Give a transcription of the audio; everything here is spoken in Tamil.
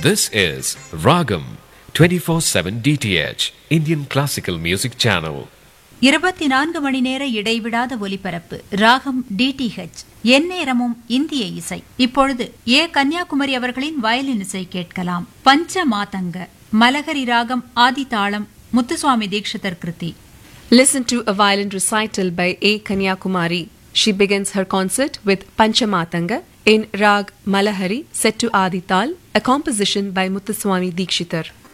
This is Ragam 24/7 DTH Indian Classical Music Channel. இருபத்தி நான்கு மணி நேர இடைவிடாத ஒலிபரப்பு ராகம் டிடிஹெச் எந்நேரமும் இந்திய இசை இப்பொழுது ஏ கன்னியாகுமரி அவர்களின் வயலின் இசை கேட்கலாம் பஞ்ச மாதங்க மலகரி ராகம் ஆதி தாளம் முத்துசுவாமி தீட்சிதர் கிருதி Listen to a violin recital by A. Kanyakumari. She begins her concert with Panchamatanga in Rag Malahari set to Adi Tal, a composition by Muthuswami Dikshitar.